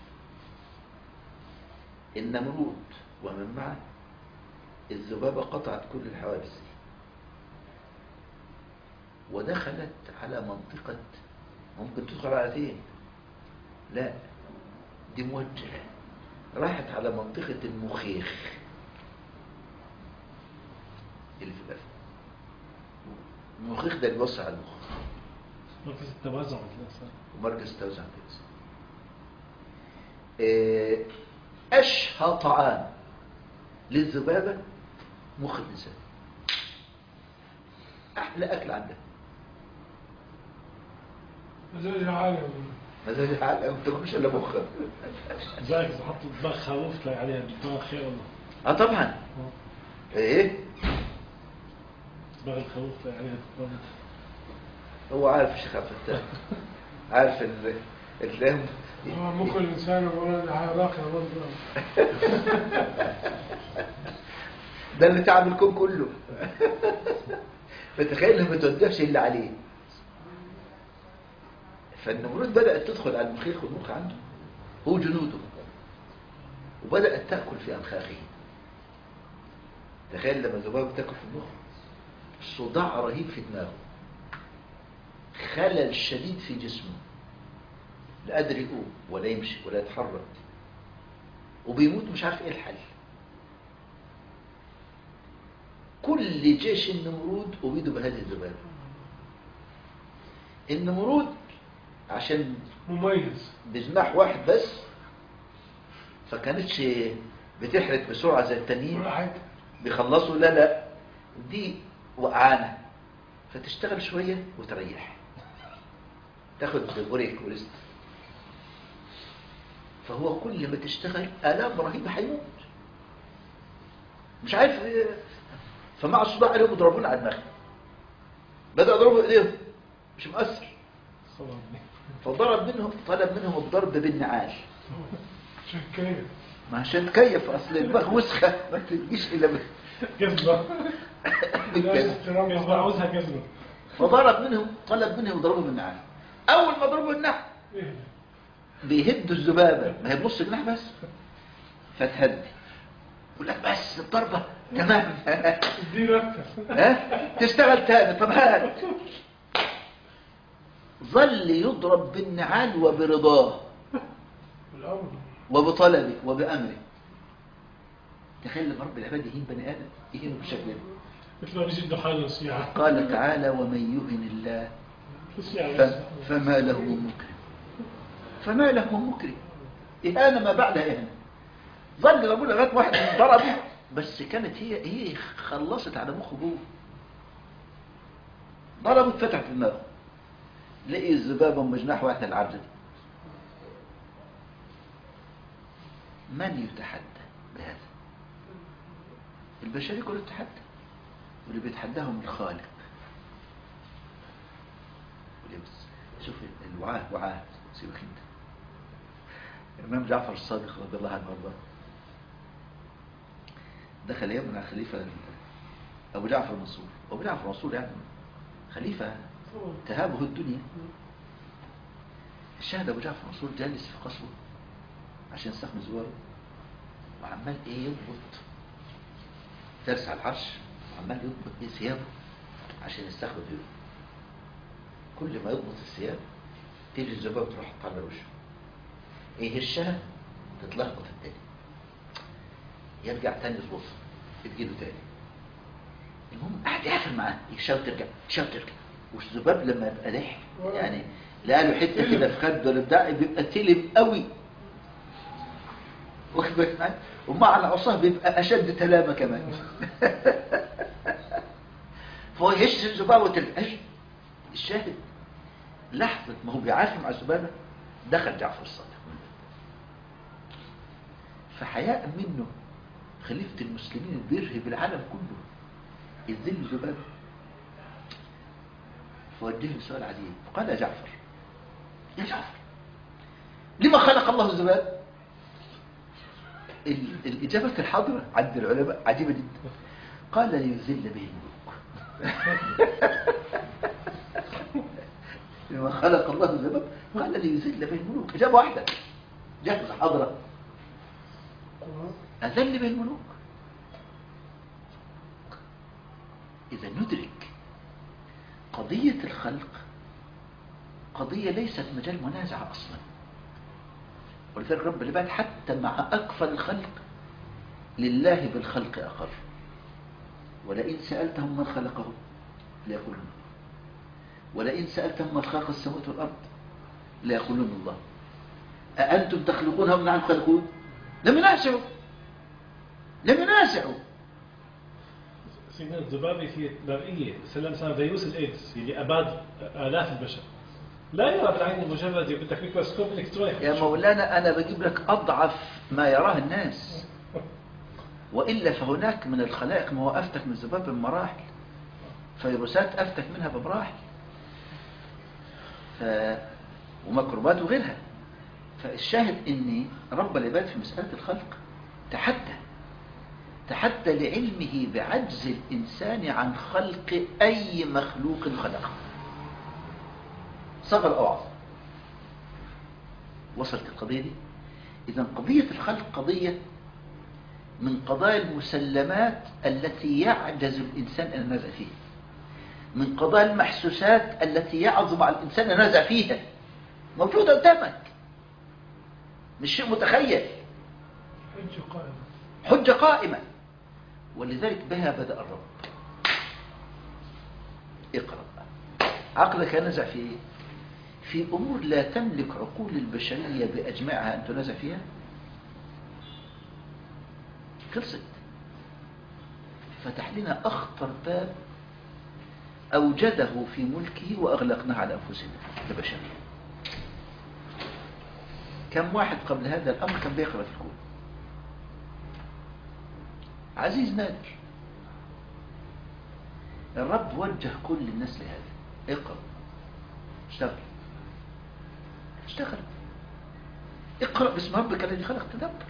النمرود ومن معه الذبابة قطعت كل الحواجز دي ودخلت على منطقة ممكن تدخل على فين لا دي موجهة راحت على منطقة المخيخ اللي في القلب المخيخ ده اللي بيوسع المخ
مركز التوازن في الإنسان
ومركز التوزيع في الجسم آه، أشهى طعام للذبابة مخ الإنسان أحلى أكل عندها
مزاج عالي
مزاج الحال ما تاكلش إلا مخها
زيك إذا حطوا دماغ خروف تلاقي عليها دماغ خير والله
اه طبعا ايه
دماغ الخروف تلاقي عليها دماغ
هو عارف الشيخ عبد الفتاح عارف ال الفهم
هو مخ الإنسان ولا عراقي برضه
ده اللي تعب الكون كله فتخيل انه ما توديهش الا عليه فالنمرود بدأت تدخل على المخيخ والمخ عنده هو جنوده وبدأت تأكل في أمخاخه تخيل لما الذبابة تأكل في المخ صداع رهيب في دماغه خلل شديد في جسمه لا قادر يقوم ولا يمشي ولا يتحرك وبيموت مش عارف ايه الحل كل جيش النمرود أبيدوا بهذه الذبابة النمرود عشان
مميز
بجناح واحد بس فكانتش بتحرك بسرعة زي التانيين
واحد
بيخلصوا لا لا دي وقعانة فتشتغل شوية وتريح تاخد بريك وريست فهو كل ما تشتغل آلام رهيبة هيموت مش عارف إيه. فمع الصداع عليهم يضربون على دماغه بدأ يضربوا ايديهم مش مؤثر
صبر
فضرب منهم طلب منهم الضرب بالنعال
شكاية
ما عشان تكيف اصل الدماغ وسخه ما تجيش الا بال-
كذبة
بالكذب.
احترام
كذبة
الله
عاوزها كذبة
فضرب منهم طلب منهم يضربوا بالنعال اول ما ضربوا بالنعل
إيه.
بيهدوا الذبابه ما هي بنص جناح بس فتهدي يقول لك بس الضربه تمام
اديله اكتر
ها تشتغل تاني طب هات ظل يضرب بالنعال وبرضاه
الامر
وبطلبه وبأمره تخيل لما رب العباد يهين بني آدم يهينه بالشكل ده
مثل ما بيجي حال الصياعة
قال تعالى ومن يهن الله
الصياعة
ف- فما له من مكرم فما له من مكرم إهانة ما بعدها إهانة ظل ربنا لغاية واحد ضربه بس كانت هي هي خلصت على مخه جوه ضربه اتفتحت دماغه لقي الذبابة ام جناح واحد العبد من يتحدى بهذا البشرية كله تتحدى واللي بيتحداهم الخالق ولبس شوف الوعاء وعاء سيبك انت الإمام جعفر الصادق رضي الله عنه وارضاه دخل يوم مع خليفة أبو جعفر المنصور أبو جعفر المنصور يعني خليفة تهابه الدنيا الشاهد أبو جعفر المنصور جالس في قصره عشان يستخدم زواره وعمال إيه يضبط جالس على العرش وعمال يضبط إيه ثيابه عشان يستخدم ضيوفه كل ما يضبط الثياب تيجي الذبابة تروح تحط على وشه ايه الشهر تتلخبط التاني يرجع تاني يظبط تجيله تاني المهم قاعد يقفل معاه يشاور ترجع يشاور ترجع والذباب لما يبقى ضحك يعني لقى له حته كده في خده ولا بتاع بيبقى تلم قوي واخد بالك معايا ومع العصاه بيبقى اشد تلامه كمان فهو يهش الذبابة وترجع الشاهد لحظة ما هو بيعافي مع الذبابة دخل جعفر الصادق فحياء منه خليفة المسلمين بيرهب العالم كله الذل الذبابة فوجه له سؤال عجيب فقال يا جعفر يا جعفر لما خلق الله الذباب ال- الإجابة الحاضرة عند العلماء عجيبة جدا قال ليذل به الملوك لما خلق الله الذباب قال ليذل به الملوك إجابة واحدة جاهزة حاضرة أذل به الملوك إذا ندرك قضية الخلق قضية ليست مجال منازعة أصلا ولذلك رب العباد حتى مع أكفر الخلق لله بالخلق أقر ولئن سألتهم من خلقهم ليقولون ولئن سألتهم من خلق السماوات والأرض ليقولون الله أأنتم تخلقونها من نحن خلقون لم ينازعوا لم ينازعوا
سيدنا الذبابة هي مرئية سلم مثلا فيروس الايدز اللي اباد الاف البشر لا يرى بالعين المجردة بدك ميكروسكوب الكتروني
يا مولانا أنا بجيب لك أضعف ما يراه الناس وإلا فهناك من الخلائق ما هو أفتك من الذباب بمراحل فيروسات أفتك منها بمراحل ف... وميكروبات وغيرها فالشاهد أن رب العباد في مسألة الخلق تحدى تحدى لعلمه بعجز الإنسان عن خلق أي مخلوق خلقه صغر أو عظم وصلت القضية دي إذا قضية الخلق قضية من قضايا المسلمات التي يعجز الإنسان أن ينازع فيها من قضايا المحسوسات التي يعظم على الإنسان أن ينازع فيها موجودة قدامك مش شيء متخيل
حج قائمة
حجة قائمة ولذلك بها بدأ الرب اقرأ عقلك ينزع في ايه في أمور لا تملك عقول البشرية بأجمعها أن تنازع فيها خلصت فتح لنا أخطر باب أوجده في ملكه وأغلقناه على أنفسنا كبشرية كم واحد قبل هذا الأمر كان بيقرأ في الكون عزيز نادر الرب وجه كل الناس لهذا اقرأ اشتغل اشتغل اقرأ باسم ربك الذي خلق تدبر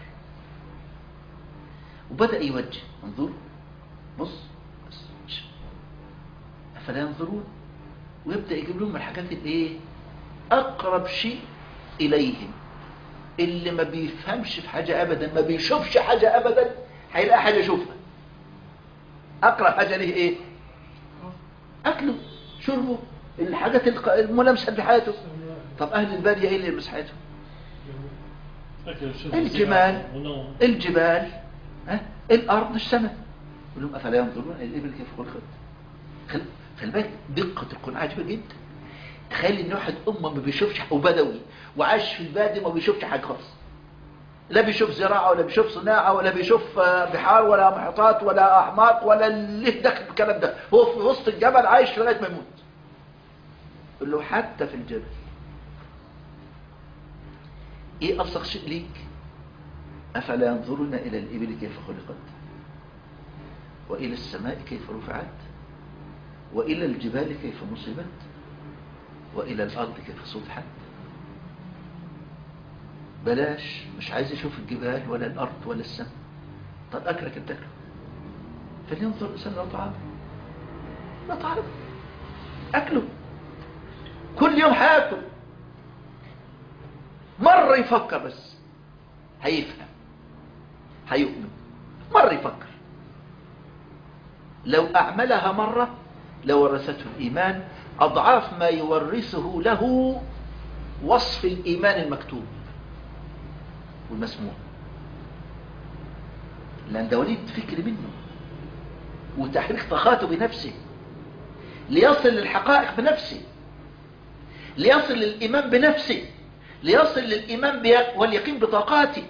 وبدأ يوجه انظر بص بس ش- أفلا ينظرون ويبدأ يجيب لهم الحاجات الايه أقرب شيء إليهم اللي ما بيفهمش في حاجة أبدا ما بيشوفش حاجة أبدا هيلاقي حاجة يشوفها أقرب حاجة ليه إيه أكله شربه الحاجات الق- الملامسة في حياته طب أهل البادية إيه اللي يلمس حياتهم
أكل وشرب
الجمال.
وزراعة ونوم
الجبال ها؟ الأرض السماء يقول لهم أفلا ينظرون إلى الإبل كيف خلقت خل... خلي بالك دقة القرآن عجيبة جدا تخيل إن واحد أمه ما بيشوفش وبدوي وعاش في البادية ما بيشوفش حاجة خالص لا بيشوف زراعة ولا بيشوف صناعة ولا بيشوف آه، بحار ولا محيطات ولا أعماق ولا اللي داخل الكلام ده هو في وسط الجبل عايش لغاية ما يموت يقول له حتى في الجبل ايه أبسط شيء ليك أفلا ينظرون إلى الإبل كيف خلقت وإلى السماء كيف رفعت وإلى الجبال كيف نصبت وإلى الأرض كيف سطحت بلاش مش عايز يشوف الجبال ولا الأرض ولا السماء طب أكلك انت أكله فلينظر الإنسان إلى طعامه لا طعام أكله كل يوم هياكل مرة يفكر بس هيفهم هيؤمن مرة يفكر لو أعملها مرة لورثته الإيمان أضعاف ما يورثه له وصف الإيمان المكتوب والمسموع لأن ده وليد فكر منه وتحريك طاقاته بنفسه ليصل للحقائق بنفسه ليصل للإيمان بنفسه ليصل للإيمان بي- واليقين بطاقاته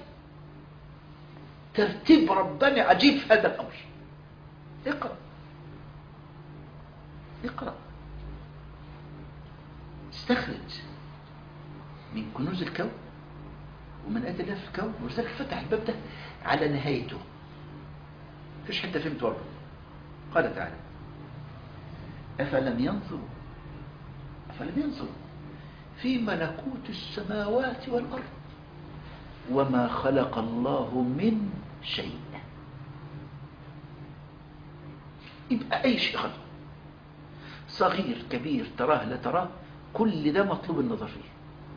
ترتيب رباني عجيب في هذا الأمر اقرأ اقرأ استخرج من كنوز الكون ومن آيات الله في الكون ولذلك فتح الباب ده على نهايته فيش حتى فهمت ورده قال تعالى أفلم ينظروا أفلم ينظروا في ملكوت السماوات والأرض وما خلق الله من شيء يبقى أي شيء خلق صغير كبير تراه لا تراه كل ده مطلوب النظر فيه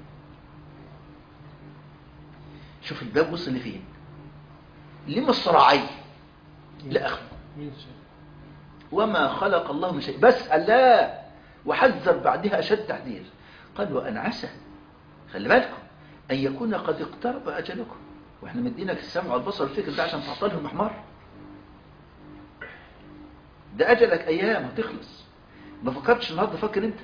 شوف الباب وصل لفين لمصراعي لأخذ
من شيء
وما خلق الله من شيء بس لا وحذر بعدها أشد تحذير قال وأن عسى خلي بالكم أن يكون قد اقترب أجلكم وإحنا مدينك السمع والبصر والفكر ده عشان تعطلهم أحمر ده أجلك أيام هتخلص ما فكرتش النهارده فكر أنت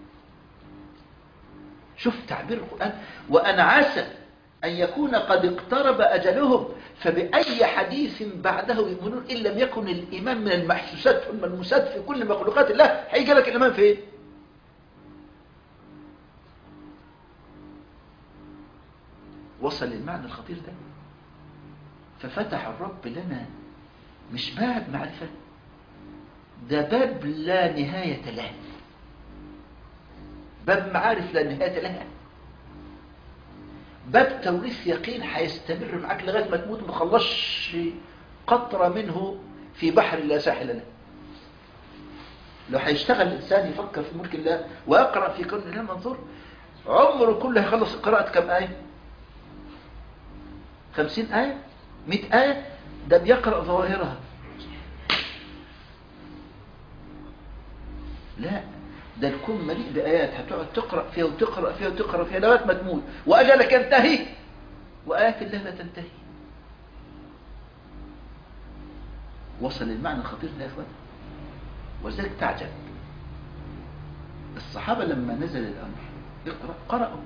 شوف تعبير القرآن وأن عسى أن يكون قد اقترب أجلهم فبأي حديث بعده يؤمنون إن لم يكن الإيمان من المحسوسات والملموسات في كل مخلوقات الله هيجي لك الإيمان فين؟ وصل للمعنى الخطير ده ففتح الرب لنا مش باب معرفة ده باب لا نهاية له باب معارف لا نهاية لها باب توريث يقين هيستمر معاك لغاية ما تموت ما خلصش قطرة منه في بحر لا ساحل له لو هيشتغل الإنسان يفكر في ملك الله ويقرأ في كون الله منظور عمره كله هيخلص قراءة كم آية خمسين آية مئة آية ده بيقرأ ظواهرها لا ده الكون مليء بآيات هتقعد تقرأ فيها وتقرأ فيها وتقرأ فيها لغاية ما تموت وأجلك ينتهي وآيات الله لا تنتهي وصل المعنى الخطير ده يا إخوان ولذلك تعجب الصحابة لما نزل الأمر اقرأ قرأوا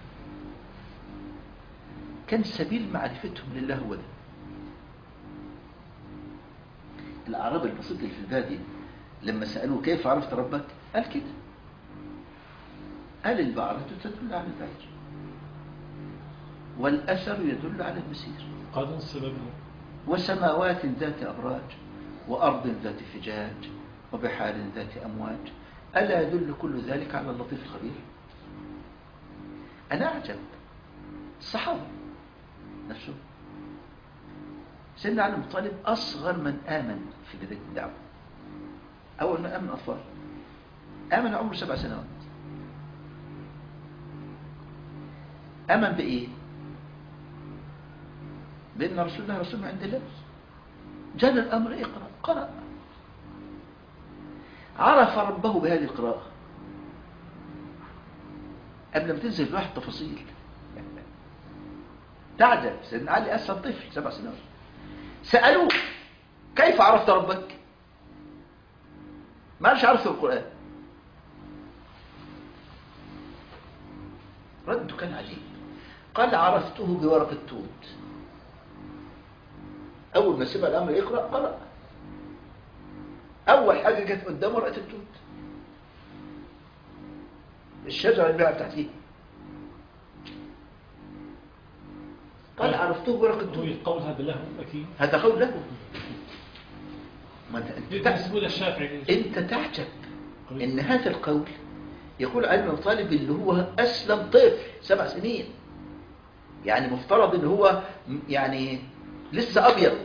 كان سبيل معرفتهم لله هو ده الأعراب البسيط اللي في البادية لما سألوه كيف عرفت ربك قال كده قال البعرة تدل على البعير والأثر يدل على المسير
قادم السبب
وسماوات ذات أبراج وأرض ذات فجاج وبحار ذات أمواج ألا يدل كل ذلك على اللطيف الخبير أنا أعجب الصحابة نفسه سيدنا علي بن طالب أصغر من آمن في بداية الدعوة أول ما آمن أطفال آمن عمره سبع سنوات آمن بإيه؟ بأن رسول الله رسول من عند الله جاء الأمر اقرأ قرأ عرف ربه بهذه القراءة قبل ما تنزل الواحد تفاصيل تعجب سيدنا علي أسلم طفل سبع سنوات سألوه كيف عرفت ربك ما قالش عرفت القرآن رده كان عجيب قال عرفته بورق التوت أول ما سمع الأمر يقرأ قرأ أول حاجة جت قدامه ورقة التوت الشجرة اللي بتاعت تحتيه قال عرفته بورق
هو
التوت
القول هذا له أكيد
هذا قول له ما انت انت تعجب,
بالنسبة للشافعي
انت تعجب ان هذا القول يقول علم ابن طالب اللي هو اسلم طفل سبع سنين يعني مفترض ان هو م- يعني لسه ابيض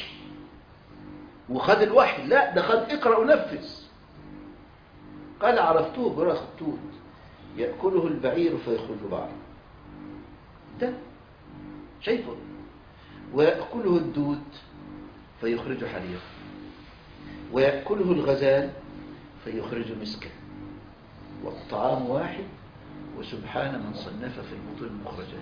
وخد الوحي لا ده خد اقرا ونفذ قال عرفته برخ التوت ياكله البعير فيخرج بعض ده شايفه ويأكله الدود فيخرج حريقا ويأكله الغزال فيخرج مسكا والطعام واحد وسبحان من صنف في البطون مخرجا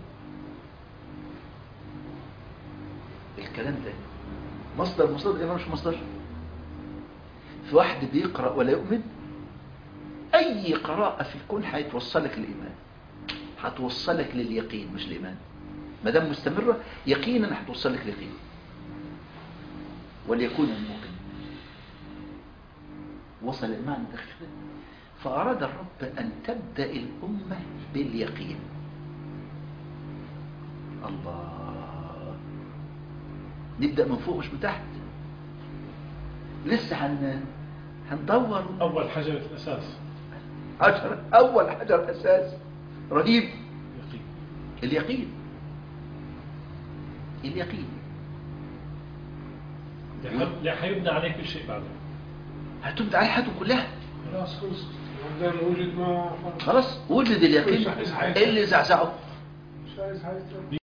الكلام ده مصدر مصدر إيه مش مصدر في واحد بيقرأ ولا يؤمن أي قراءة في الكون هتوصلك للإيمان هتوصلك لليقين مش الإيمان ما دام مستمرة يقينا هتوصلك لليقين وليكون الموقن وصل المعنى ده كده فأراد الرب أن تبدأ الأمة باليقين الله نبدأ من فوق مش من تحت لسه هن هندور
أول حاجة الأساس
حجر أول حجر أساس رهيب
يقين
اليقين اليقين
اللي حيبنى عليه كل شيء بعده
هتبدأ على حياته كلها
خلاص خلصت عندنا وجد ما
خلاص وجد اليقين
مش عايز حاجة.
اللي زعزعه
مش عايز حاجة